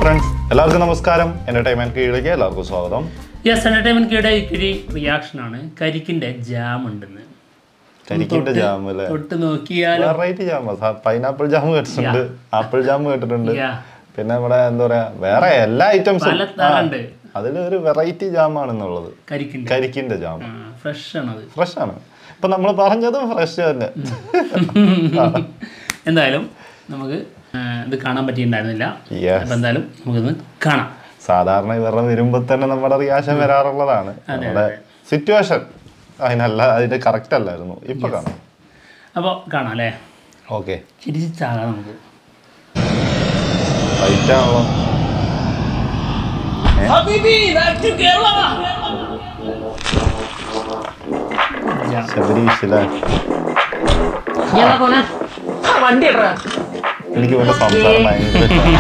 Friends എല്ലാവർക്കും നമസ്കാരം entertainment കീഴിലേക്ക് എല്ലാവർക്കും സ്വാഗതം യെസ് എന്റർടൈൻമെന്റ് ഇക്കിരി റിയാക്ഷൻ ആണ് കരിക്കിന്റെ ജാം ഉണ്ടെന്ന് കരിക്കിന്റെ ജാം അല്ലേ തൊട്ട് നോക്കിയാൽ വെറൈറ്റി ജാം പൈനാപ്പിൾ ജാം കേട്ടിട്ടുണ്ട് ആപ്പിൾ ജാം കേട്ടിട്ടുണ്ട് Yeah. പിന്നെ നമ്മുടെ എന്താ പറയാ വേറെ എല്ലാ ഐറ്റംസും പല തരണ്ട് അതിലൊരു വെറൈറ്റി ജാം ആണെന്നുള്ളത് കരിക്കിന്റെ കരിക്കിന്റെ ജാം ഫ്രഷ് ആണത് ഫ്രഷ് ആണ് ഇപ്പൊ നമ്മൾ പറഞ്ഞതും ഫ്രഷ് തന്നെ എന്തായാലും നമുക്ക് ആ, ഇത് കാണാൻ പറ്റിയിട്ടുണ്ടായിരുന്നില്ല Yes. അപ്പൊ എന്തായാലും നമുക്കിന്ന് കാണാം സാധാരണ ഇവരുടെ വരുമ്പോ തന്നെ നമ്മുടെ റിയാക്ഷൻ വരാറുള്ളതാണ് നമ്മുടെ സിറ്റുവേഷൻ അതിനല്ല അതിന്റെ കറക്റ്റ് അല്ലായിരുന്നു ഇപ്പൊ കാണാം അപ്പോൾ കാണാം അല്ലേ ഓക്കെ ചിരിച്ചാകാം നമുക്ക് റൈറ്റ് ആണല്ലോ ജാം ശബരീഷ് അല്ലേ വണ്ടി ഇടറാ എനിക്ക് ഇവന്റെ സംസാരം ഭയങ്കര ഇഷ്ടമാണ്.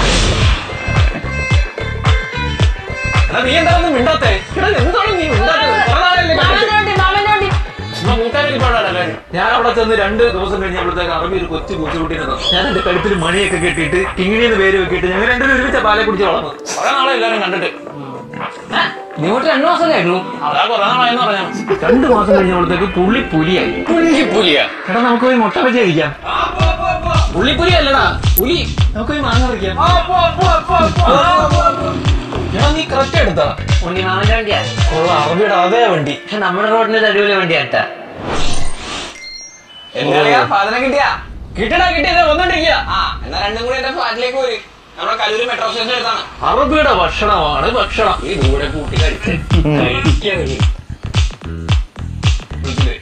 എടാ നീ എന്താ ഒന്നും മിണ്ടാത്തെ എടാ എന്താണ് നീ മിണ്ടാത്തത് കുറെ നാളായില്ലേ കണ്ടിട്ട്? എന്നാ മൂക്കാനൊക്കെ ഇപ്പൊ അവിടെ അല്ലേ? ഞാൻ അവിടെ ചെന്ന് രണ്ട് ദിവസം കഴിഞ്ഞപ്പോഴത്തേക്ക് അറബി ഒരു കൊച്ചു പൂച്ചക്കുട്ടീനെ തന്നു ഞാൻ എന്റെ കഴുത്തിൽ മണിയൊക്കെ കെട്ടിയിട്ട് കിങ്ങിണിന്ന് പേര് വെക്കിയിട്ട് ഞങ്ങൾ രണ്ടുപേരും ഒരുമിച്ച പാലെ കുടിച്ച് വളർന്നു കുറെ നാളെ എല്ലാവരും കണ്ടിട്ട് നീ പോയിട്ട് രണ്ടു മാസം കഴിഞ്ഞു അതാ കുറെ നാളായെന്ന് പറഞ്ഞാൽ രണ്ടു മാസം കഴിഞ്ഞപ്പോഴത്തേക്ക് പുള്ളി പുലിയായി പുള്ളി പുലിയാ എടാ നമുക്ക് പോയി മുട്ട വെച്ച് കഴിക്കാം പുള്ളിപ്പുലി അല്ലടാ പുലി നമുക്ക് പോയി മാങ്ങ പറിക്കാം എടാ നീ കറക്റ്റ് എടുത്താ ഉണ്ണിമാമന്റെ വണ്ടിയാ ഉള്ള അറബിയുടെ അതേ വണ്ടി പക്ഷെ നമ്മുടെ റോഡിന് തരൂല വണ്ടിയാട്ടാ എന്താ സാധനം കിട്ടിയാ കിട്ടടാ കിട്ടിയത് വന്നോണ്ടിരിക്കുക ആ എന്നാ രണ്ടും കൂടി എന്റെ ഫ്ലാറ്റിലേക്ക് പോര് നമ്മുടെ കല്ലൂര് മെട്രോ സ്റ്റേഷൻ അടുത്താണ് അറബിയുടെ ഭക്ഷണമാണ് ഭക്ഷണം ഈ ദൂരെ കൂട്ടി കഴിച്ച് കഴിക്കാൻ കഴിയും. മനസ്സിലായി?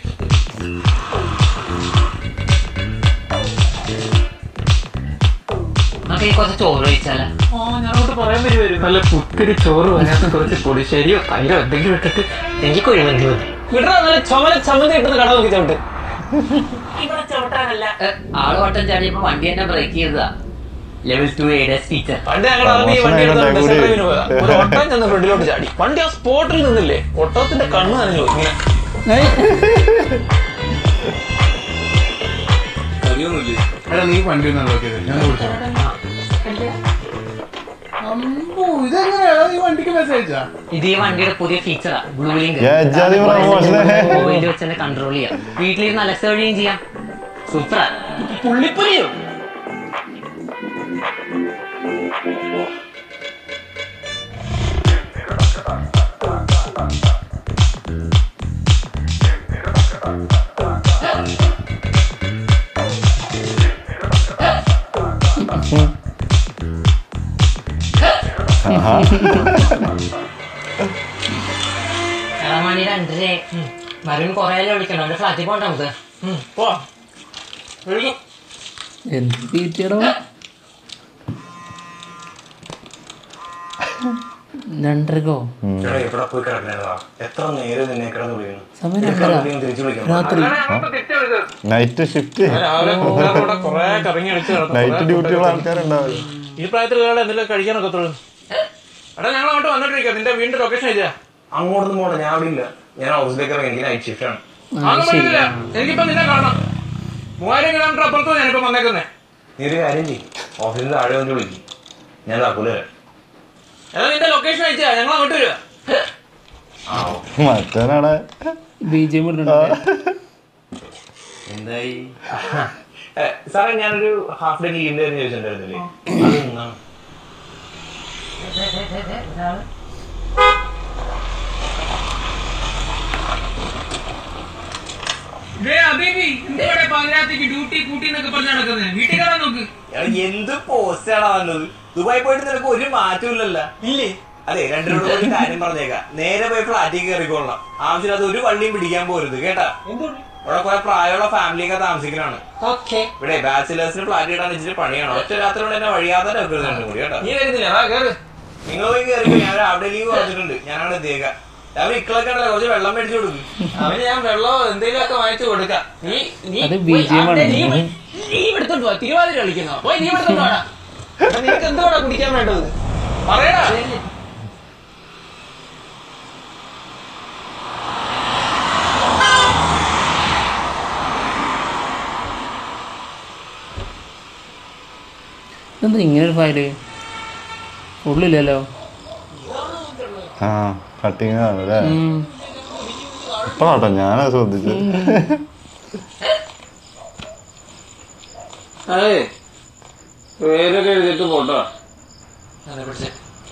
നമുക്ക് ഈ കുറച്ച് ചോറ് കഴിച്ചാലോ ആ, ഞാനങ്ങോട്ട് പറയാൻ വരുമായിരുന്നു. നല്ല പുത്തിരി ചോറ് അതിനകത്ത് കുറച്ച് പൊടിശ്ശേരിയോ തൈരോ എന്തെങ്കിലും ഇട്ടിട്ട് എനിക്ക് കുഴിമന്തി മതി കിട്ടണ നല്ല ചുമല ചമ്മന്തി കിട്ടുന്ന കട നോക്കി ചവിട്ട് ഇവിടെ ചവിട്ടാനല്ല ആള് വട്ടം ചാടിയപ്പോ വണ്ടി തന്നെ ബ്രേക്ക് ചെയ്തതാ ലെവൽ ടു എയുടെ ടീച്ചർ പണ്ട് ഞങ്ങളുടെ അറബി പ്രമോഷൻ വണ്ടി എടുത്തോണ്ട് ആയതുകൊണ്ട് ഡെസേർട്ട് ഡ്രൈവിന് കൂടി. പോയതാ. ഒരു ഒട്ടം ചെന്ന് ഫ്രണ്ടിലോട്ട് ചാടി വണ്ടി ആ സ്പോട്ടിൽ നിന്നില്ലേ ഒട്ടത്തിന്റെ കണ്ണ് നനഞ്ഞു പോയി. ഇങ്ങനെ എടാ നീ വണ്ടി ഒന്ന് നോക്കിയത് ഞാൻ വിളിച്ചോളാം അമ്പോ ഇതെങ്ങനെയാ നീ വണ്ടിക്ക് മെസ്സേജ് അയച്ചാ ഇത് ഈ വണ്ടിയുടെ പുതിയ ഫീച്ചറാ ബ്ലൂ ലിങ്ക് ഏ, ജാതി പ്രമോഷൻ. മൊബൈലിൽ വെച്ച് തന്നെ കൺട്രോൾ ചെയ്യാം വീട്ടിലിരുന്ന് അലക്സ വഴിയും ചെയ്യാം സൂപ്പറാ പുള്ളിപ്പുലിയോ ആഹാ. എടാ മണി രണ്ടരേ വരും കൊറേ വിളിക്കണം അവന്റെ ഫ്ലാറ്റിൽ പോകണ്ട നമുക്ക് ഉം, പോ ഒഴുകും. എന്ത് തീറ്റയുടെ രണ്ടരക്കോ എടാ, എവിടെ പോയി കിടക്കണേടാ? എത്ര നേരം നിന്നെ കിടന്ന് വിളിക്കുന്നു? സമയം നിനക്ക് രണ്ടര. ആരെങ്കിലും തിരിച്ച് വിളിക്കണം. രാത്രി നൈറ്റ് ഷിഫ്റ്റ് ഞാൻ രാവിലെ കൂട്ടുകാരുടെ കൂടെ കുറേ കറങ്ങി അടിച്ച് നടന്നു. നൈറ്റ് കുറേ ഡ്യൂട്ടിയുള്ള ഫുഡൊക്കെ ആൾക്കാരുണ്ടാവും ഈ പ്രായത്തിൽ ഒരാളെ എന്തെങ്കിലും കഴിക്കാനൊക്കെ എത്ര എടാ ഞങ്ങൾ അങ്ങോട്ട് വന്നോണ്ടിരിക്കാം നിന്റെ വീടിന്റെ ലൊക്കേഷൻ അയച്ചാ അങ്ങോട്ടൊന്നും പോകണ്ട ഞാൻ അവിടെ ഇല്ല ഞാൻ ഹൗസിലേക്ക് ഇറങ്ങി എനിക്ക് നൈറ്റ് ഷിഫ്റ്റ് ആണ് അതൊന്നും പറ്റില്ല എനിക്കിപ്പോ നിന്നെ കാണണം മൂവായിരം കിലോമീറ്റർ അപ്പുറത്ത് ഞാനിപ്പോ വന്നേക്കുന്നേ നീ ഒരു കാര്യം ചെയ്യും ഓഫീസിൽ താഴെ വന്ന് വിളിക്കും ഞാൻ താക്കൂല തരാം എടാ നിന്റെ ലൊക്കേഷൻ അയച്ചാ ഞങ്ങൾ അങ്ങോട്ട് വരിക മറ്റവനാണ് ബി ജെ എം എന്തായി സാറേ ഞാനൊരു ഹാഫ് ഡേ ലീവിന്റെ കാര്യം ചോദിച്ചിട്ടുണ്ടായിരുന്നില്ലേ അത് ഇന്നാണ് പാതിരാത്രിക്ക് ഡ്യൂട്ടി കൂട്ടി എന്നൊക്കെ പറഞ്ഞ് നടക്കുന്നത് വീട്ടിൽ കയറാൻ നോക്ക് എടാ, എന്ത് പോസ്റ്റാണ് നല്ലത് ദുബായി പോയിട്ട് നിനക്ക് ഒരു മാറ്റവും ഇല്ലല്ലോ ഇല്ലേ അതെ രണ്ടിനോട് ഒരു കാര്യം പറഞ്ഞേക്കാം നേരെ പോയി ഫ്ലാറ്റിൽ കയറിക്കൊള്ളാം ആവശ്യമില്ലാത്ത ഒരു വള്ളിയും പിടിക്കാൻ പോരുത് കേട്ടാ ഇവിടെ കുറെ പ്രായമുള്ള ഫാമിലിയൊക്കെ താമസിക്കലാണ് ഇവിടെ ബാച്ചിലേഴ്സിന് ഫ്ലാറ്റ് ഇടാൻ ഇച്ചിരി പണിയാണ് ഒറ്റ രാത്രി കൊണ്ട് എന്നെ വഴിയാതെ രണ്ടും കൂടി കേട്ടോ നീ വരുന്നില്ല വാ കേറ് നിങ്ങൾ പോയി കയറി ഞാൻ രാവിലെ ലീവ് പറഞ്ഞിട്ടുണ്ട് ഞാനവിടെ എത്തിയേക്കാം രാവിലെ ഇക്കളൊക്കെ ഉണ്ടല്ലോ കുറച്ച് വെള്ളം മേടിച്ചു കൊടുക്കും അവന് ഞാൻ വെള്ളമോ എന്തെങ്കിലും ഒക്കെ വാങ്ങിച്ചു കൊടുക്കാം നീ നീ അത് പോയി BGM ആണ്. അവിടെ ലീവ് ലീവ് എടുത്തോണ്ട് വാ തിരുവാതിര കളിക്കുന്നോ പോയി ലീവ് എടുത്തോണ്ട് വാടാ എടാ, നിനക്ക് എന്തുവാടാ കുടിക്കാൻ വേണ്ടത് പറയടാ എന്താ ഇങ്ങനെ ഒരു ഫയല് ഉള്ളില്ലല്ലോ ആ കട്ടിങ് ആണ് അല്ലേ ഉം. ഇപ്പഴാട്ടോ ഞാനത് ശ്രദ്ധിച്ചത് അതെ പേരൊക്കെ എഴുതിയിട്ട് പോട്ടോ അതെ പിടിച്ച്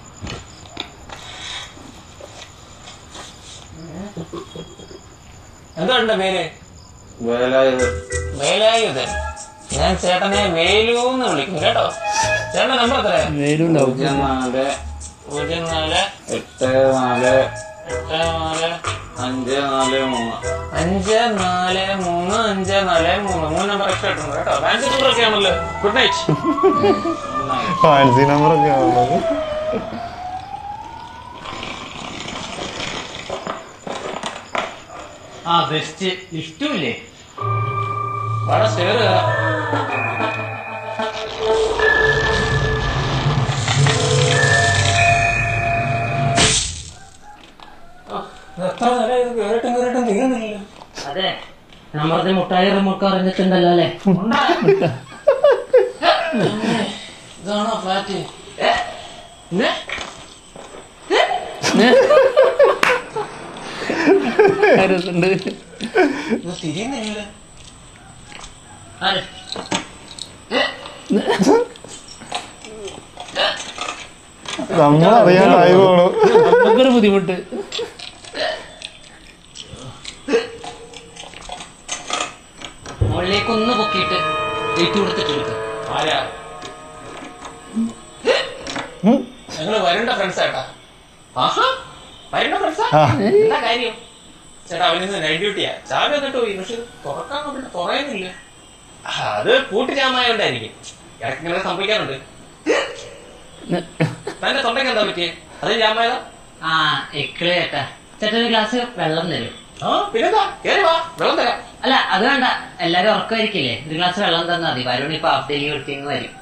എന്തുണ്ട് പേര് വേലായത് വേലായുധൻ ഞാൻ ചേട്ടനെ വേലൂന്ന് വിളിക്കും കേട്ടോ ചേട്ടന്റെ നമ്പർ എത്രയാ വേലുണ്ടാവും പൂജ്യം നാല് പൂജ്യം നാല് എട്ട് നാല് എട്ട് നാല് അഞ്ച് നാല് മൂന്ന് അഞ്ച് നാല് മൂന്ന് അഞ്ച് നാല് മൂന്ന് മൂന്ന് നമ്പർ എക്സ്ട്രാ ഇട്ടുണ്ട് കേട്ടോ ഫാൻസി നമ്പർ ഒക്കെ ആണല്ലോ ഗുഡ് നൈറ്റ് ഫാൻസി നമ്പറൊക്കെ ആണുള്ളത് ആ ബെസ്റ്റ് ഇഷ്ടമില്ലേ വാടാ സ്റ്റെയർ കയറാം എത്ര നേരം ഇത് കേറിട്ടും കേറിട്ടും തീരുന്നില്ല അതെ നമ്മളത് മുട്ടായി റിമോട്ട് അറിഞ്ഞിട്ടുണ്ടല്ലോ അല്ലേ ഇതാണോ ഫ്ലാറ്റ് രസമുണ്ട് ഇത് തിരിയുന്നില്ല ആരെ? നമ്മളറിയാണ്ടായി പോണു നമുക്കൊരു ബുദ്ധിമുട്ട് മുകളിലേക്ക് ഒന്ന് പൊക്കിയിട്ട് വെയിറ്റ് കൊടുത്തിട്ട് എടുക്കുക ആരാ ഞങ്ങള് വരണ്ട ഫ്രണ്ട്സ് ആട്ടാ ആഹാ വരണ്ട ഫ്രണ്ട്സാ ആ എന്താ കാര്യം ചേട്ടാ അവനിന്ന് നൈറ്റ് ഡ്യൂട്ടിയാ ചാവി വന്നിട്ട് പോയി പക്ഷെ ഇത് തുറക്കാൻ നോക്കിട്ട് തുറയുന്നില്ല ആ, അത് കൂട്ടി ജാമായോണ്ടായിരിക്കും ഇടയ്ക്ക് ഇങ്ങനെ സംഭവിക്കാറുണ്ട് തന്റെ തൊണ്ടയ്ക്ക് എന്താ പറ്റിയേ അത് ജാമായതാ ആ എക്കള് ചേട്ടാ ചേട്ടൻ ഒരു ഗ്ലാസ് വെള്ളം തരും ആ പിന്നെന്താ കേറി വാ വെള്ളം തരാം അല്ല അത് വേണ്ട എല്ലാരും ഉറക്കമായിരിക്കില്ലേ ഒരു ഗ്ലാസ് വെള്ളം തന്നാ മതി വരുൺ ഇപ്പൊ ഹാഫ് ഡെയിലി കൊടുത്തിങ് വരും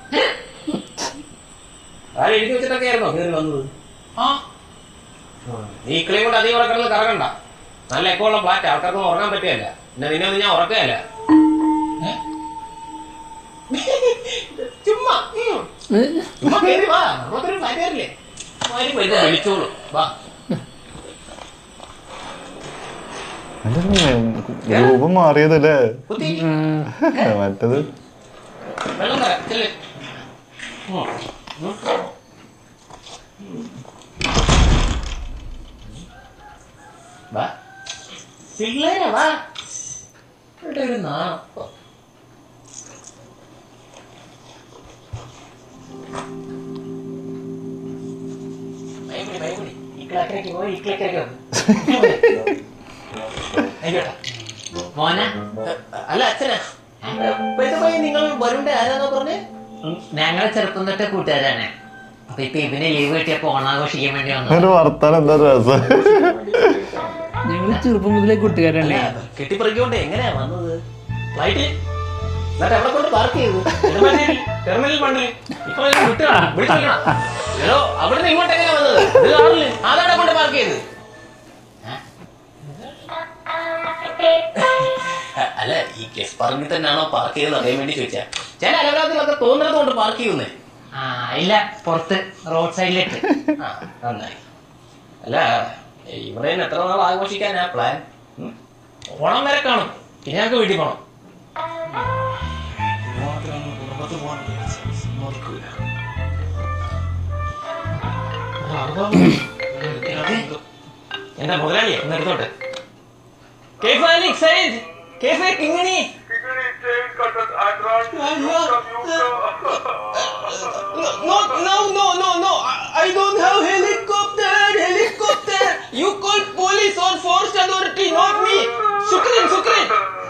ആരും എഴുതി വെച്ചിട്ടൊക്കെ ആയിരുന്നോ കയറി വന്നത് ആ നീ ഇക്കളയും കൊണ്ട് അധികം ഉറക്കണമെന്ന് കറങ്ങണ്ട നല്ല എക്കോളം ഫ്ലാറ്റ് ആൾക്കാർക്കൊന്നും ഉറങ്ങാൻ പറ്റിയല്ല പിന്നെ നിന്നെ ഒന്നും ഞാൻ ഉറക്കുകയല്ല ഏ? ചുമ്മാ ഉം. ചുമ്മാ കേറി വാ നമുക്കൊരു ഭാര്യയല്ലേ ആരും വരുമ്പോ വിളിച്ചോളൂ വാ അതിന്റെ രൂപം മാറിയതല്ലേ കുത്തി മറ്റത് വെള്ളം തരാം ചെല്ല് ഉം. ഉം. വാ പിള്ളേരെ വാ ഇവിടെ ഒരു നാണം ഭയപ്പെടി, ഭയപ്പെടി. ഇക്കളക്കരയ്ക്ക് പോയി, ഇക്കളക്കരയ്ക്ക് വന്നു. ആയിക്കോട്ടെ. മോനെ അല്ല അച്ഛനാ പോയി നിങ്ങൾ വരുണ്ടേ ആരാന്നാ പറഞ്ഞേ ഞങ്ങളെ ചെറുപ്പം തൊട്ടേ കൂട്ടുകാരാണ് അപ്പൊ ഇപ്പൊ ഇവന് ലീവ് കിട്ടിയപ്പോ ഓണാഘോഷിക്കാൻ വേണ്ടി വന്നു ഒരു വർത്താനം എന്താ രസം ഞങ്ങൾ ചെറുപ്പം മുതലേ കൂട്ടുകാരല്ലേ കെട്ടിപ്പറിക്കൊണ്ട് എങ്ങനെയാ വന്നത് ഫ്ലൈറ്റ് എന്നിട്ട് എവിടെ കൊണ്ട് പാർക്ക് ചെയ്തു ടെർമിനൽ ഫണ്ടിൽ ഇപ്പൊ ഇത് വിട്ടുകാണാ വിളിച്ചിരിക്കണം എടോ അവിടുന്ന് ഇങ്ങോട്ട് എങ്ങനെയാ വന്നത് ഇത് കാറില് അതാണ് കൊണ്ട് പാർക്ക് ചെയ്തത് അല്ല ഈ ഗസ് പറമ്പിൽ തന്നെയാണോ പാർക്ക് ചെയ്തത് അറിയാൻ വേണ്ടി ചോദിച്ചാ ചില അലവരാത്തിലൊക്കെ തോന്നുന്നത് കൊണ്ട് പാർക്ക് ചെയ്യുന്നേ ആ ഇല്ല പുറത്ത് റോഡ് സൈഡിലിട്ട് ആ നന്നായി അല്ല ഇവിടെ നിന്ന് എത്ര നാൾ ആഘോഷിക്കാനാ പ്ലാൻ ഉം? ഓണം വരെ കാണും പിന്നെ ഞങ്ങൾക്ക് വീട്ടിൽ പോണം ഓണത്തിനൊന്നും കുടുംബത്തിൽ പോകാൻ നോക്കൂല. ആ, അറുപത് എന്റെ മുതലാളിയെ ഒന്ന് എടുത്തോട്ടെ كيف حالك سيد؟ كيفك إنني؟ No, no, no, no, no. I- I don't have helicopter. Helicopter. You call police or force authority, not me. ശുക്രൻ, ശുക്രൻ.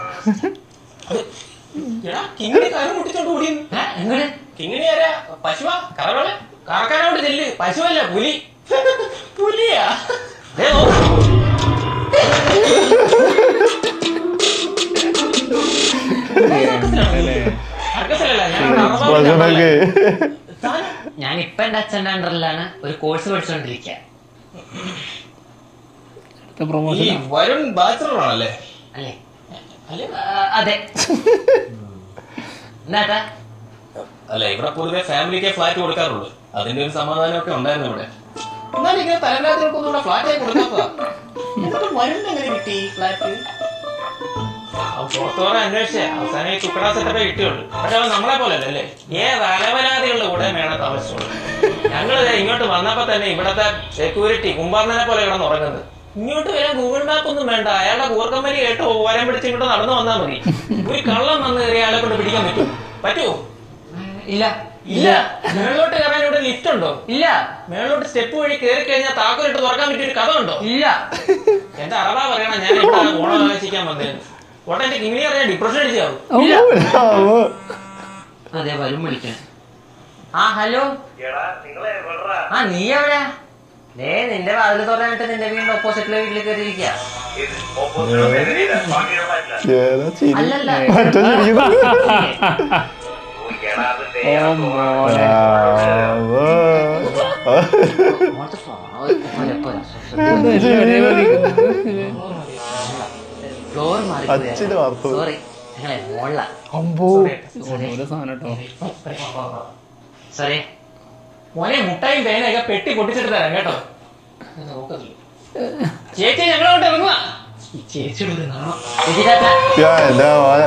എടാ, കിങ്ങിണി കയറ് മുട്ടിച്ചോണ്ട് ഓടിയെന്ന്. ഏ, എങ്ങട് കിങ്ങിണി ആരാ? പശുവാ? കറവളെ? കറക്കാനോട് ചെല്ല്. പശുവല്ല, പുലി. പുലിയാ? ദേ നോക്ക്. സർക്കസിലല്ല, ഞാൻ അറബാബിന്റെ ഭജനൊക്കെ താൻ ഞാൻ ഇപ്പൊ എന്റെ അച്ഛന്റെ അണ്ടറിലാണ് ഒരു കോഴ്സ് പഠിച്ചുകൊണ്ടിരിക്കുക അടുത്ത പ്രൊമോഷൻ ഈ വരുൺ ബാച്ചലർ ആണല്ലേ അല്ലേ അല്ലേ ആ, അതെ എന്താട്ടാ അല്ല ഇവിടെ പൊതുവെ ഫാമിലിക്ക് ഫ്ലാറ്റ് കൊടുക്കാറുള്ളൂ അതിന്റെ ഒരു സമാധാനമൊക്കെ ഉണ്ടായിരുന്നു ഇവിടെ എന്നാലും ഇങ്ങനെ തലരാത്രികൾക്കൊന്നും ഇവിടെ ഫ്ലാറ്റ് ആയി കൊടുക്കാത്തതാ മരുന്ന് എങ്ങനെ കിട്ടി ഫ്ലാറ്റ് പുറത്തോറെ അന്വേഷിച്ചേ അവസാനം ഈ ചുക്കട സെറ്റപ്പേ കിട്ടിയുള്ളൂ പക്ഷെ അവൻ നമ്മളെ പോലെ അല്ലേ ഏത് അലവലാതികളുടെ കൂടെ മേണ താമസിച്ചുള്ളൂ ഞങ്ങൾ ഇങ്ങോട്ട് വന്നപ്പോ തന്നെ ഇവിടത്തെ സെക്യൂരിറ്റി കുമ്പാർന്നനെ പോലെ കിടന്ന് ഉറങ്ങുന്നത് ഇങ്ങോട്ട് വരാൻ ഗൂഗിൾ മാപ്പ് ഒന്നും വേണ്ട അയാളുടെ കൂർക്കമ്പലി കേട്ട് വരം പിടിച്ച് ഇങ്ങോട്ട് നടന്നു വന്നാൽ മതി ഒരു കള്ളം വന്ന് കയറി അയാളെ കൊണ്ട് പിടിക്കാൻ പറ്റും പറ്റുമോ ഇല്ല ഇല്ല മേളോട്ട് കയറാൻ ഇവിടെ ലിഫ്റ്റ് ഉണ്ടോ ഇല്ല മേളോട്ട് സ്റ്റെപ്പ് വഴി കയറി കഴിഞ്ഞാൽ താക്കോലിട്ട് തുറക്കാൻ പറ്റിയ ഒരു കഥ ഉണ്ടോ ഇല്ല എന്റെ അറബാ പറയണ ഞാൻ ഇവിടെ ഓണം ആഘോഷിക്കാൻ വന്നേന്ന് ഓട്ടെ എന്റെ കിമിനി അറിയാൻ ഡിപ്രഷൻ അടിച്ചാവും അവോ. അതെ വരും വിളിക്കാൻ ആ ഹലോ ആ നീ എവിടെയാ ദേ നിന്റെ വാതിൽ തുറന്നിട്ട് നിന്റെ വീടിന്റെ ഓപ്പോസിറ്റിലെ വീട്ടിൽ കയറിയിരിക്കുക ഏതാ ചിരി അല്ലല്ല മറ്റേ ചിരിക്കുന്നു ഓ മോനെ ആവോ. അങ്ങോട്ട് പോ. പോരാ, പോരാ. ഫ്ലോർ മാറി അച്ഛന് വാർത്തു സോറി ഞങ്ങളെ മോളില അമ്പോ ഓരോ സാധനം കേട്ടോ സോറി മോനെ മുട്ടായും പേനയൊക്കെ പെട്ടി പൊട്ടിച്ചിട്ട് തരാം കേട്ടോ ചേച്ചി ഞങ്ങളോട്ട് ഇറങ്ങുക ചേച്ചിയുടെ നാണം ഇതിനകത്ത് യാ, എന്റെ മോനെ.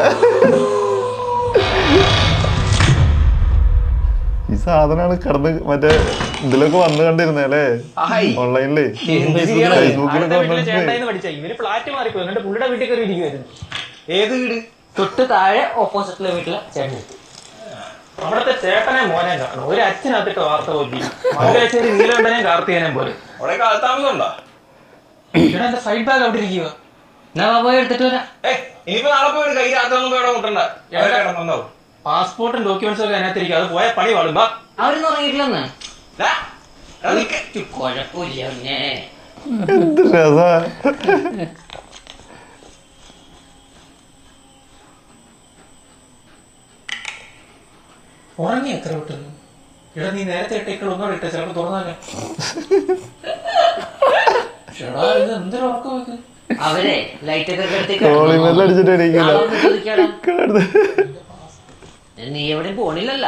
ഈ സാധനമാണ് കിടന്ന് മറ്റേ ഇതിലൊക്കെ വന്ന് കണ്ടിരുന്നല്ലേ ഓൺലൈനില് ഫേസ്ബുക്കിലൊക്കെ വന്നിട്ട് ചേട്ടായിന്ന് പഠിച്ച ഇവര് ഫ്ലാറ്റ് മാറിപ്പോയി എന്നിട്ട് പുള്ളിയുടെ വീട്ടിൽ കയറി ഇരിക്കുവായിരുന്നു ഏത് വീട് തൊട്ട് താഴെ ഓപ്പോസിറ്റിലെ വീട്ടിലെ ചേട്ടൻ അവിടത്തെ ചേട്ടനെ മോനെ കാണണം ഒരു അച്ഛനകത്തിട്ട് വാർത്ത പോയി മംഗലശ്ശേരി നീലകണ്ഠനെയും കാർത്തികനെയും പോലെ അവിടെ കാലതാമസം ഉണ്ടോ ഇവിടെ എന്റെ സൈഡ് ബാഗ് അവിടെ ഇരിക്കുക എന്നാ വാ, പോയി എടുത്തിട്ട് വരാം ഏ ഇനിയിപ്പോ നാളെ പോയി കൈ രാത്രി ഇവിടെ മുട്ടണ്ട എവിടെ കിടന്നോ പാസ്പോർട്ടും ഡോക്യുമെന്റ്സും ഒക്കെ അതിനകത്തിരിക്കും അത് പോയ പണി പാടും ബാ അവരൊന്നും ഇറങ്ങിയിട്ടില്ലെന്ന് ദാ, എടാ നിക്ക്. കുഴപ്പമില്ല പിന്നെ എന്ത് രസാ ഉറങ്ങി എത്ര വിട്ടുന്നു ഇവിടെ നീ നേരത്തെ ഇട്ടേക്കൾ ഒന്നോടെ ഇട്ട ചിലപ്പോൾ തുറന്നാലോ ചേടാ ഇത് എന്തൊരു ഉറക്കം ഇത് അവരെ ലൈറ്റ് ഒക്കെ കെടുത്തി ട്രോളിമെല്ലാം അടിച്ചിട്ട് എണീക്കില്ല ചോദിക്കാടാ കിടന്ന് നീ എവിടെയും പോണില്ലല്ല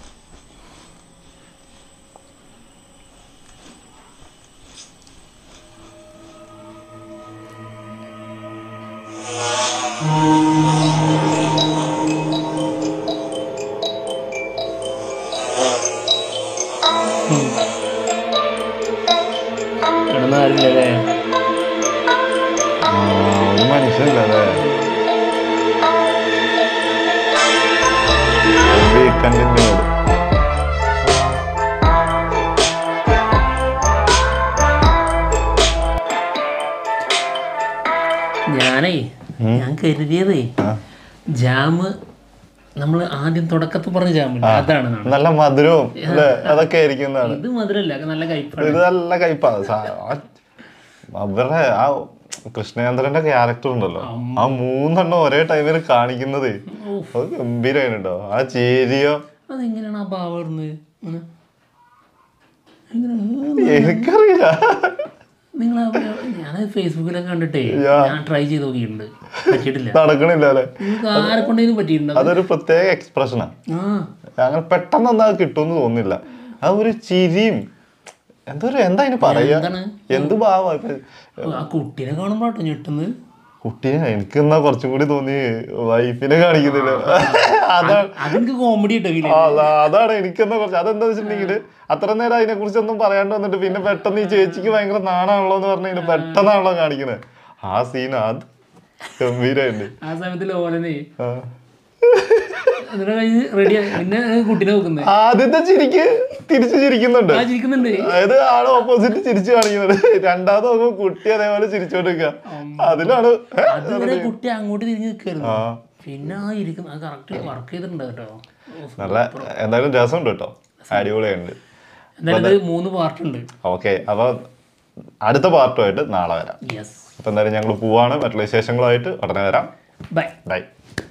കിടന്നാരില്ലല്ലേ ആ, ഒരു മനുഷ്യനല്ലേ കണ്ടിന്യൂ ഞാനേ ഞാൻ കരുതിയതേ ജാമ് നമ്മൾ ആദ്യം തുടക്കത്തിൽ പറഞ്ഞ ജാമില്ല അതാണ് നാളെ. നല്ല മധുരവും അല്ലേ അതൊക്കെ ആയിരിക്കുന്നതാണ് ഇത് മധുരല്ല നല്ല കയ്പാണ് ഇത് നല്ല കയ്പാണ് സാ- ആ- അവരുടെ ആ കൃഷ്ണചന്ദ്രന്റെ ക്യാരക്ടർ ഉണ്ടല്ലോ ആ മൂന്നെണ്ണം ഒരേ ടൈമിൽ കാണിക്കുന്നത് അത് ഗംഭീരമാണ് കേട്ടോ ആ ചേരിയോ അതെങ്ങനെയാണ് ആ ഭാവം വരുന്നത് അങ്ങനെ? എനിക്കറിയില്ല നിങ്ങൾ ഞാൻ ഫേസ്ബുക്കിലൊക്കെ കണ്ടിട്ടേ യാ. ഞാൻ ട്രൈ ചെയ്ത് നോക്കിയിട്ടുണ്ട് പറ്റിയിട്ടില്ല നടക്കണില്ല അല്ലെ നിങ്ങൾക്ക് ആരെ കൊണ്ടേലും പറ്റിയിട്ടുണ്ട് അതൊരു പ്രത്യേക എക്സ്പ്രഷനാണ് ആ അങ്ങനെ പെട്ടെന്നൊന്നും അത് കിട്ടുമെന്ന് തോന്നുന്നില്ല ആ ഒരു ചിരിയും എന്തൊരു എന്താ അതിന് പറയാ എന്താണ്? എന്ത് ഭാവ ഇപ്പൊ ആ കുട്ടീനെ കാണുമ്പോൾ കേട്ടോ ഞെട്ടുന്നത് കുട്ടീനെ എനിക്ക് എന്നാ കുറച്ചും കൂടി തോന്നി വൈഫിനെ കാണിക്കുന്നില്ല അതാണ് അതെനിക്ക് കോമഡി കേട്ടോ ഫീൽ ആ, അതാ- അതാണ് എനിക്കെന്നാ കുറച്ച് അതെന്താ വെച്ചിട്ടുണ്ടെങ്കിൽ അത്ര നേരം അതിനെ കുറിച്ചൊന്നും പറയാണ്ട് വന്നിട്ട് പിന്നെ പെട്ടെന്ന് ഈ ചേച്ചിക്ക് ഭയങ്കര നാണാണല്ലോ എന്ന് പറഞ്ഞു കഴിഞ്ഞാൽ പെട്ടെന്നാണല്ലോ കാണിക്കുന്നത് ആ സീൻ അത് ഗംഭീരമായിട്ട് ആ സമയത്ത് ലോലനെ ആ. എന്നിട്ട് കഴിഞ്ഞ് റെഡി പിന്നെ കുട്ടീനെ നോക്കുന്നത് ആദ്യത്തെ ചിരിക്ക് തിരിച്ചു ചിരിക്കുന്നുണ്ട് ആ ചിരിക്കുന്നുണ്ട് അതായത് ആള് ഓപ്പോസിറ്റ് ചിരിച്ചു കാണിക്കുന്നത് രണ്ടാമത് നോക്കുമ്പോ കുട്ടി അതേപോലെ ചിരിച്ചോണ്ടിരിക്കുക അതിലാണ് ഏ? അതുവരെ കുട്ടി അങ്ങോട്ട് തിരിഞ്ഞ് നിൽക്കായിരുന്നു ആ പിന്നെ ആ ഇരിക്കുന്ന അത് കറക്റ്റ് വർക്ക് ചെയ്തിട്ടുണ്ട് കേട്ടോ ഉഫ്. നല്ല എന്തായാലും രസമുണ്ട് കേട്ടോ അടിപൊളിയുണ്ട് എന്തായാലും ഇത് മൂന്ന് പാർട്ടുണ്ട് ഓക്കെ അപ്പൊ അടുത്ത പാർട്ടുമായിട്ട് നാളെ വരാം യെസ് അപ്പൊ എന്തായാലും ഞങ്ങൾ പോവാണ് മറ്റുള്ള വിശേഷങ്ങളുമായിട്ട് ഉടനെ വരാം ബൈ ബൈ